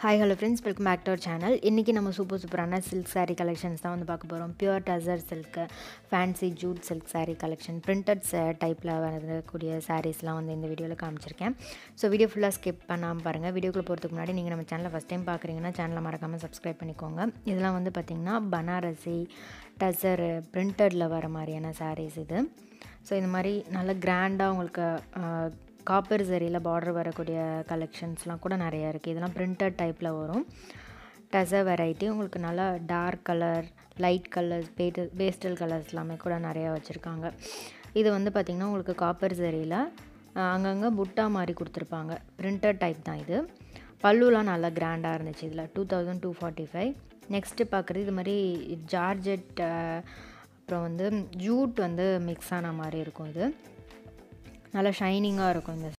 hi hello friends welcome back to our channel இன்றைக்கி நம்ம super சூப்பரான சில்க் saree கலெக்ஷன்ஸ் தான் வந்து பார்க்க போகிறோம் pure tussar silk fancy jute silk saree collection printed டைப்பில் வரக்கூடிய சாரீஸ்லாம் வந்து இந்த வீடியோவில் காமிச்சிருக்கேன் ஸோ வீடியோ ஃபுல்லாக ஸ்கிப் பண்ணாமல் பாருங்கள் வீடியோக்குள்ளே போகிறதுக்கு முன்னாடி நீங்கள் நம்ம சேனலை ஃபஸ்ட் டைம் பார்க்குறீங்கன்னா சேனலை மறக்காமல் சப்ஸ்கிரைப் பண்ணிக்கோங்க இதெல்லாம் வந்து பார்த்திங்கன்னா பனாரசி டசரு பிரிண்டடில் வர மாதிரியான சாரீஸ் இது ஸோ இந்த மாதிரி நல்ல கிராண்டாக உங்களுக்கு காப்பர் சரியில் பார்டர் வரக்கூடிய கலெக்ஷன்ஸ்லாம் கூட நிறையா இருக்குது இதெல்லாம் பிரிண்டட் டைப்பில் வரும் டசர் வெரைட்டி உங்களுக்கு நல்லா டார்க் கலர் லைட் கலர்ஸ் பேட்டு பேஸ்டல் கலர்ஸ் எல்லாமே கூட நிறையா வச்சுருக்காங்க இது வந்து பார்த்திங்கன்னா உங்களுக்கு காப்பர் சரியில் அங்கங்கே புட்டா மாதிரி கொடுத்துருப்பாங்க பிரிண்டட் டைப் தான் இது பல்லுலாம் நல்லா கிராண்டாக இருந்துச்சு இதில் two thousand two forty five next பார்க்குறது இது மாதிரி ஜார்ஜெட் அப்புறம் வந்து ஜூட் வந்து மிக்ஸ் ஆன மாதிரி இருக்கும் இது நல்லா ஷைனிங்காக இருக்கும் இந்த